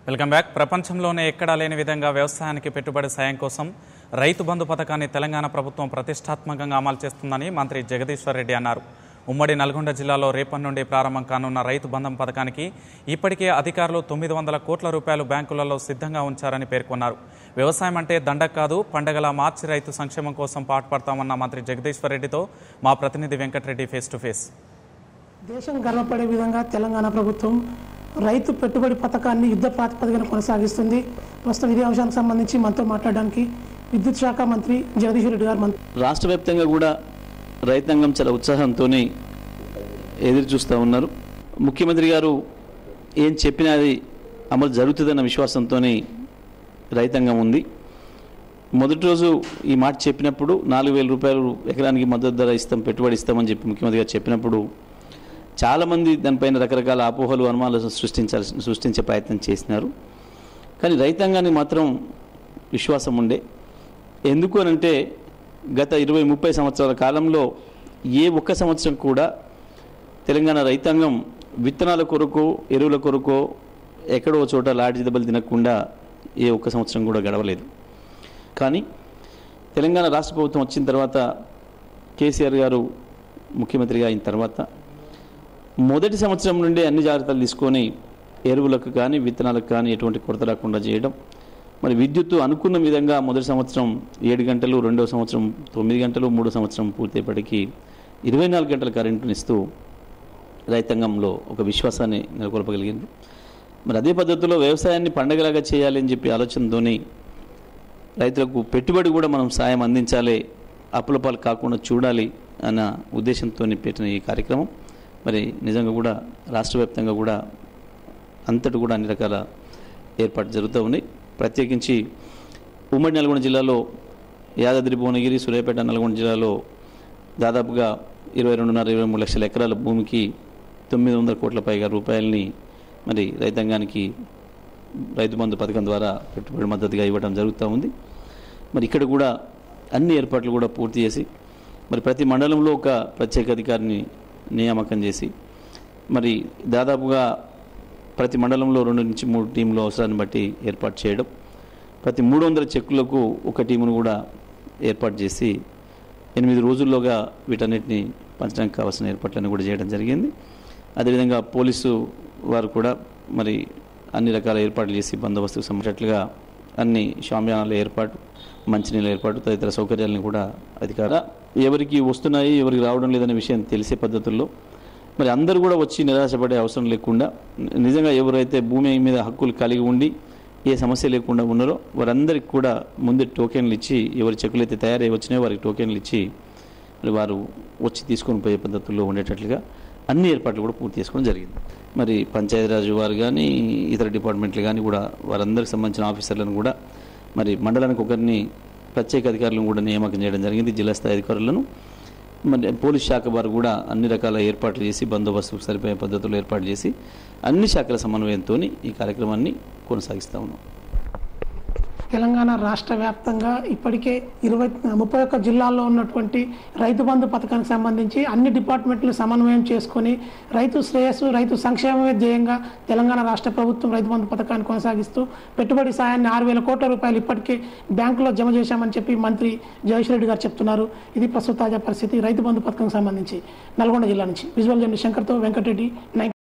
welcome back ప్రపంచంలోనే ఎక్కడా లేని విధంగా వ్యవసాయానికి పెట్టుబడి సాయం కోసం రైతు బంధు పథకాన్ని తెలంగాణ ప్రభుత్వం ప్రతిష్టాత్మకంగా అమలు చేస్తుందని మంత్రి జగదీశ్వర్ రెడ్డి అన్నారు ఉమ్మడి నల్గొండ జిల్లాలో రేపటి నుండి ప్రారంభం కానున్న రైతు బంధం పథకానికి ఇప్పటికే అధికారులు తొమ్మిది వందల కోట్ల రూపాయలు బ్యాంకులలో సిద్ధంగా ఉంచారని పేర్కొన్నారు వ్యవసాయం అంటే దండగ కాదు పండగల మార్చి రైతు సంక్షేమం కోసం పాటుపడతామన్న మంత్రి జగదీశ్వర్ రెడ్డితో మా ప్రతినిధి వెంకటరెడ్డి ఫేస్ టు ఫేస్ దేశం గర్వపడే విధంగా తెలంగాణ ప్రభుత్వం రైతు పెట్టుబడి పథకాన్ని యుద్ధ ప్రాతిపదికన కొనసాగిస్తుంది ప్రస్తుతం ఇదే అంశానికి సంబంధించి మనతో మాట్లాడడానికి విద్యుత్ శాఖ మంత్రి జగదీశ్వర్ రెడ్డి గారు మంత్రి రాష్ట్ర వ్యాప్తంగా కూడా రైతాంగం చాలా ఉత్సాహంతో ఎదురు చూస్తూ ఉన్నారు ముఖ్యమంత్రి గారు ఏం చెప్పినా అది అమలు జరుగుతుందన్న విశ్వాసంతో రైతాంగం ఉంది మొదటి రోజు ఈ మాట చెప్పినప్పుడు నాలుగు వేల రూపాయలు ఎకరానికి మద్దతు ధర ఇస్తాం పెట్టుబడి ఇస్తామని చెప్పి ముఖ్యమంత్రి గారు చెప్పినప్పుడు చాలామంది దానిపైన రకరకాల అపోహలు అనుమానాలు సృష్టించాల్సి సృష్టించే ప్రయత్నం చేసినారు కానీ రైతాంగానికి మాత్రం విశ్వాసం ఉండే ఎందుకు అనంటే గత ఇరవై ముప్పై సంవత్సరాల కాలంలో ఏ ఒక్క సంవత్సరం కూడా తెలంగాణ రైతాంగం విత్తనాల కొరకు ఎరువుల కొరకు ఎక్కడో చోట లాడ్జి దెబ్బలు తినకుండా ఏ ఒక్క సంవత్సరం కూడా గడవలేదు కానీ తెలంగాణ రాష్ట్ర ప్రభుత్వం వచ్చిన తర్వాత కేసీఆర్ గారు ముఖ్యమంత్రిగా అయిన తర్వాత మొదటి సంవత్సరం నుండి అన్ని జాగ్రత్తలు తీసుకొని ఎరువులకు కానీ విత్తనాలకు కానీ ఎటువంటి కొరత రాకుండా చేయడం మరి విద్యుత్తు అనుకున్న విధంగా మొదటి సంవత్సరం ఏడు గంటలు రెండవ సంవత్సరం తొమ్మిది గంటలు మూడో సంవత్సరం పూర్తయ్యేపటికి ఇరవై నాలుగు గంటల కరెంటుని ఇస్తూ రైతాంగంలో ఒక విశ్వాసాన్ని నెలకొల్పగలిగింది మరి అదే పద్ధతిలో వ్యవసాయాన్ని పండగలాగా చేయాలి అని చెప్పి ఆలోచనతోని రైతులకు పెట్టుబడి కూడా మనం సాయం అందించాలి అప్పుల పాలు కాకుండా చూడాలి అన్న ఉద్దేశంతో పెట్టిన ఈ కార్యక్రమం మరి నిజంగా కూడా రాష్ట్ర వ్యాప్తంగా కూడా అంతటి కూడా అన్ని రకాల ఏర్పాటు జరుగుతూ ఉన్నాయి ప్రత్యేకించి ఉమ్మడి నల్గొండ జిల్లాలో యాదాద్రి భువనగిరి సూర్యాపేట నల్గొండ జిల్లాలో దాదాపుగా ఇరవై రెండున్నర ఇరవై మూడు లక్షల ఎకరాల భూమికి తొమ్మిది వందల కోట్ల పైగా రూపాయలని మరి రైతాంగానికి రైతు బంధు పథకం ద్వారా పెట్టుబడి మద్దతుగా ఇవ్వడం జరుగుతూ ఉంది మరి ఇక్కడ కూడా అన్ని ఏర్పాట్లు కూడా పూర్తి చేసి మరి ప్రతి మండలంలో ఒక ప్రత్యేక అధికారిని నియామకం చేసి మరి దాదాపుగా ప్రతి మండలంలో రెండు నుంచి మూడు టీంలు అవసరాన్ని బట్టి ఏర్పాటు చేయడం ప్రతి మూడు వందల చెక్కులకు ఒక టీమును కూడా ఏర్పాటు చేసి ఎనిమిది రోజుల్లోగా వీటన్నిటిని పంచడానికి కావాల్సిన ఏర్పాట్లను కూడా చేయడం జరిగింది అదేవిధంగా పోలీసు వారు కూడా మరి అన్ని రకాల ఏర్పాట్లు చేసి బందోబస్తుకు సంబంధించినట్లుగా అన్ని షామ్యానాల ఏర్పాటు మంచినీళ్ళ ఏర్పాటు తదితర సౌకర్యాలను కూడా అధికార ఎవరికి వస్తున్నాయి ఎవరికి రావడం లేదనే విషయం తెలిసే పద్ధతుల్లో మరి అందరూ కూడా వచ్చి నిరాశపడే అవసరం లేకుండా నిజంగా ఎవరైతే భూమి మీద హక్కులు కలిగి ఉండి ఏ సమస్య లేకుండా ఉన్నారో వారందరికీ కూడా ముందు టోకెన్లు ఇచ్చి ఎవరి చెక్కులు అయితే తయారై వచ్చినాయో వారికి టోకెన్లు ఇచ్చి మరి వారు వచ్చి తీసుకొని పోయే పద్ధతుల్లో ఉండేటట్లుగా అన్ని ఏర్పాట్లు కూడా పూర్తి చేసుకోవడం జరిగింది మరి పంచాయతీరాజ్ వారు కానీ ఇతర డిపార్ట్మెంట్లు కానీ కూడా వారందరికి సంబంధించిన ఆఫీసర్లను కూడా మరి మండలానికి ఒకరిని ప్రత్యేక అధికారులను కూడా నియామకం చేయడం జరిగింది జిల్లా స్థాయి అధికారులను మరి పోలీస్ శాఖ వారు కూడా అన్ని రకాల ఏర్పాట్లు చేసి బందోబస్తుకు సరిపోయే పద్ధతుల్లో ఏర్పాటు చేసి అన్ని శాఖల సమన్వయంతో ఈ కార్యక్రమాన్ని కొనసాగిస్తా ఉన్నాం తెలంగాణ రాష్ట్ర వ్యాప్తంగా ఇప్పటికే ఇరవై ముప్పై ఒక్క జిల్లాల్లో ఉన్నటువంటి రైతు బంధు పథకానికి సంబంధించి అన్ని డిపార్ట్మెంట్లు సమన్వయం చేసుకొని రైతు శ్రేయస్సు రైతు సంక్షేమమే ధ్యేయంగా తెలంగాణ రాష్ట్ర ప్రభుత్వం రైతు బంధు పథకాన్ని కొనసాగిస్తూ పెట్టుబడి సాయాన్ని ఆరు వేల కోట్ల రూపాయలు ఇప్పటికే బ్యాంకులో జమ చేశామని చెప్పి మంత్రి జగదీష్ రెడ్డి గారు చెప్తున్నారు ఇది ప్రస్తుత తాజా పరిస్థితి రైతు బంధు పథకానికి సంబంధించి నల్గొండ జిల్లా నుంచి విజువల్ జర్నలిస్ట్ శంకర్తో వెంకటరెడ్డి నైన్